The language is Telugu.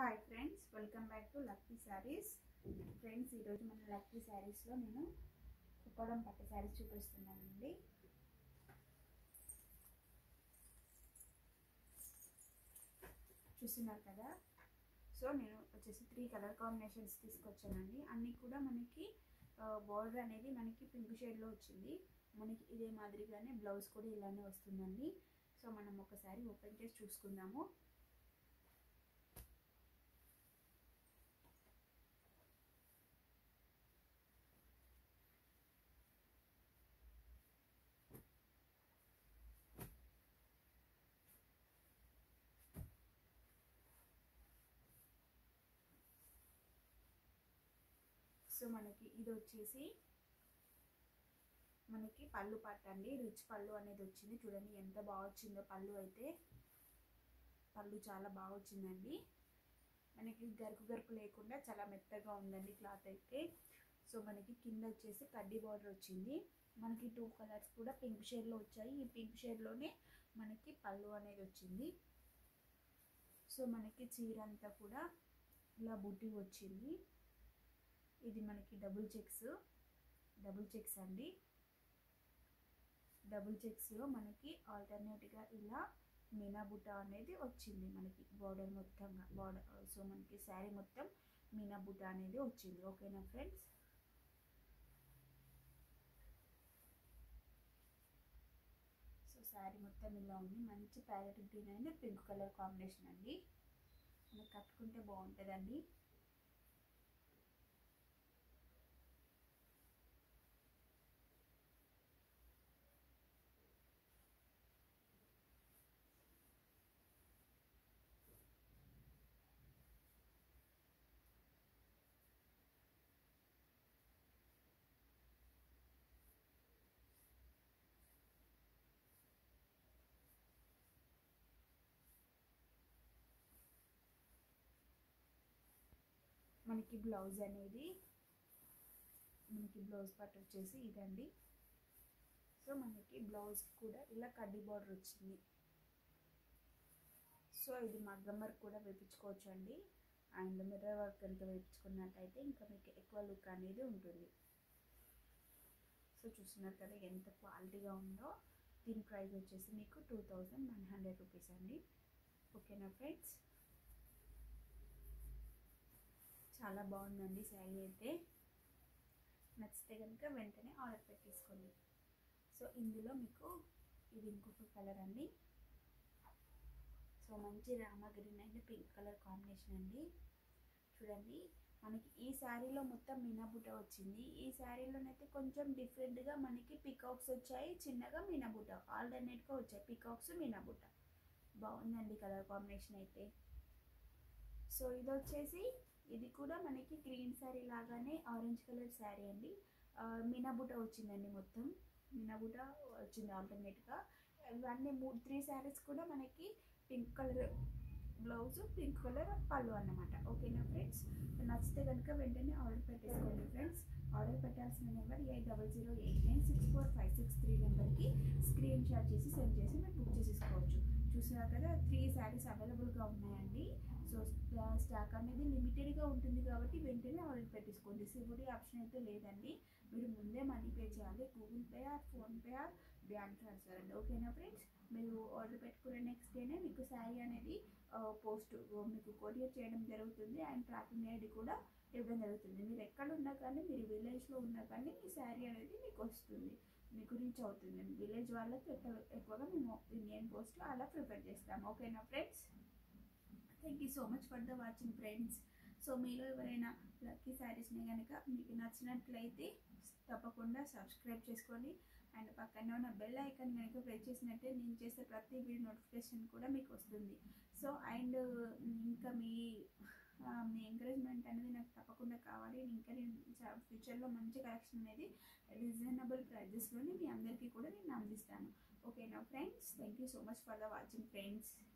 hi friends welcome back to lucky sarees friends ఈరోజు మన లక్కీ శారీస్లో నేను కుప్పడం పట్టు శారీస్ చూపిస్తున్నానండి చూస్తున్నారు కదా సో నేను వచ్చేసి త్రీ కలర్ కాంబినేషన్స్ తీసుకొచ్చానండి అన్నీ కూడా మనకి బార్డర్ అనేది మనకి పింక్ షేడ్లో వచ్చింది మనకి ఇదే మాదిరిగానే బ్లౌజ్ కూడా ఇలానే వస్తుందండి సో మనం ఒకసారి ఓపెన్ చేసి చూసుకుందాము సో మనకి ఇది వచ్చేసి మనకి పళ్ళు పట్టండి రిచ్ పళ్ళు అనేది వచ్చింది చూడండి ఎంత బాగా వచ్చిందో పళ్ళు అయితే పళ్ళు చాలా బాగా వచ్చిందండి మనకి గరుకు గరుకు లేకుండా చాలా మెత్తగా ఉందండి క్లాత్ అయితే సో మనకి కింద వచ్చేసి కడ్డీ బార్డర్ వచ్చింది మనకి టూ కలర్స్ కూడా పింక్ షేడ్లో వచ్చాయి ఈ పింక్ షేడ్లోనే మనకి పళ్ళు అనేది వచ్చింది సో మనకి చీర అంతా కూడా ఇలా బుట్టి వచ్చింది ఇది మనకి డబుల్ చెక్స్ డబుల్ చెక్స్ అండి డబుల్ చెక్స్లో మనకి ఆల్టర్నేట్గా ఇలా మీనా బుట్ట అనేది వచ్చింది మనకి బార్డర్ మొత్తంగా బార్డర్ సో మనకి శారీ మొత్తం మీనా బుట్ట అనేది వచ్చింది ఓకేనా ఫ్రెండ్స్ సో శారీ మొత్తం ఇలా ఉంది మంచి parrot green and pink colour combination అండి మనకి కట్టుకుంటే బాగుంటుందండి మనకి బ్లౌజ్ అనేది మనకి బ్లౌజ్ పట్టు వచ్చేసి ఇదండి సో మనకి బ్లౌజ్ కూడా ఇలా కడ్డీ బార్డర్ వచ్చింది సో ఇది మగ్గం వర్క్ కూడా వేయించుకోవచ్చు అండి అండ్ మిర్రర్ వర్క్ కనుక వేయించుకున్నట్టయితే ఇంకా మీకు ఎక్కువ లుక్ అనేది ఉంటుంది సో చూస్తున్నారు కదా ఎంత క్వాలిటీగా ఉందో దీని ప్రైస్ వచ్చేసి మీకు two thousand one hundred rupees అండి ఓకేనా ఫ్రెండ్స్ చాలా బాగుందండి శారీ అయితే నచ్చితే కనుక వెంటనే ఆర్డర్ పెట్టేసుకోండి సో ఇందులో మీకు ఇది ఇంకొక కలర్ అండి సో మంచి Rama green and pink colour combination అండి చూడండి మనకి ఈ శారీలో మొత్తం మీనాబుట్ట వచ్చింది ఈ శారీలోనైతే కొంచెం డిఫరెంట్గా మనకి పికాక్స్ వచ్చాయి చిన్నగా మీనాబుట్ట ఆల్టర్నేట్గా వచ్చాయి పికాక్స్ మీనాబుట్ట బాగుందండి కలర్ కాంబినేషన్ అయితే సో ఇది వచ్చేసి ఇది కూడా మనకి గ్రీన్ శారీ లాగానే ఆరెంజ్ కలర్ శారీ అండి మీనాబుట వచ్చిందండి మొత్తం మీనాబుట వచ్చింది ఆల్టర్నేట్గా ఇవన్నీ మూడు త్రీ శారీస్ కూడా మనకి pink colour blouse pink colour పళ్ళు అన్నమాట ఓకేనా ఫ్రెండ్స్ నచ్చితే కనుక వెంటనే ఆర్డర్ పెట్టేసుకోండి ఫ్రెండ్స్ ఆర్డర్ పెట్టాల్సిన number eight double zero eight nine six four five six three నెంబర్కి స్క్రీన్ షాట్ చేసి సెండ్ చేసి మీరు బుక్ చేసేసుకోవచ్చు చూసారు కదా త్రీ శారీస్ అవైలబుల్గా ఉన్నాయండి సో స్టాక్ అనేది లిమిటెడ్గా ఉంటుంది కాబట్టి వెంటనే ఆర్డర్ పెట్టేసుకోండి సిబుడి ఆప్షన్ అయితే లేదండి మీరు ముందే మనీ పే చేయాలి Google pay or PhonePe or bank transfer అండి ఓకేనా ఫ్రెండ్స్ మీరు ఆర్డర్ పెట్టుకునే నెక్స్ట్ డేనే మీకు శారీ అనేది పోస్ట్ మీకు కొరియర్ చేయడం జరుగుతుంది అండ్ ట్రాకింగ్ ఐడి కూడా ఇవ్వడం జరుగుతుంది మీరు ఎక్కడ ఉన్నా కానీ మీరు విలేజ్లో ఉన్నా కానీ మీ శారీ అనేది మీకు వస్తుంది మీకు రీచ్ అవుతుంది విలేజ్ వాళ్ళకి ఎక్కువ ఎక్కువగా మేము ఇండియన్ పోస్ట్ అలా ప్రిఫర్ చేస్తాం ఓకేనా friends thank you so much for the watching friends so మీలో ఎవరైనా లక్కీ శారీస్ని కనుక మీకు నచ్చినట్లయితే తప్పకుండా సబ్స్క్రైబ్ చేసుకోండి అండ్ పక్కనే ఉన్న బెల్ ఐకాన్ కనుక ప్రెస్ చేసినట్టే నేను చేసే ప్రతి వీడియో నోటిఫికేషన్ కూడా మీకు వస్తుంది సో అండ్ ఇంకా మీ మీ ఎంకరేజ్మెంట్ అనేది నాకు తప్పకుండా కావాలి ఇంకా నేను ఫ్యూచర్లో మంచి కలెక్షన్ అనేది రీజనబుల్ ప్రైజెస్లోనే మీ అందరికీ కూడా నేను అందిస్తాను ఓకేనా friends thank you so much for the watching friends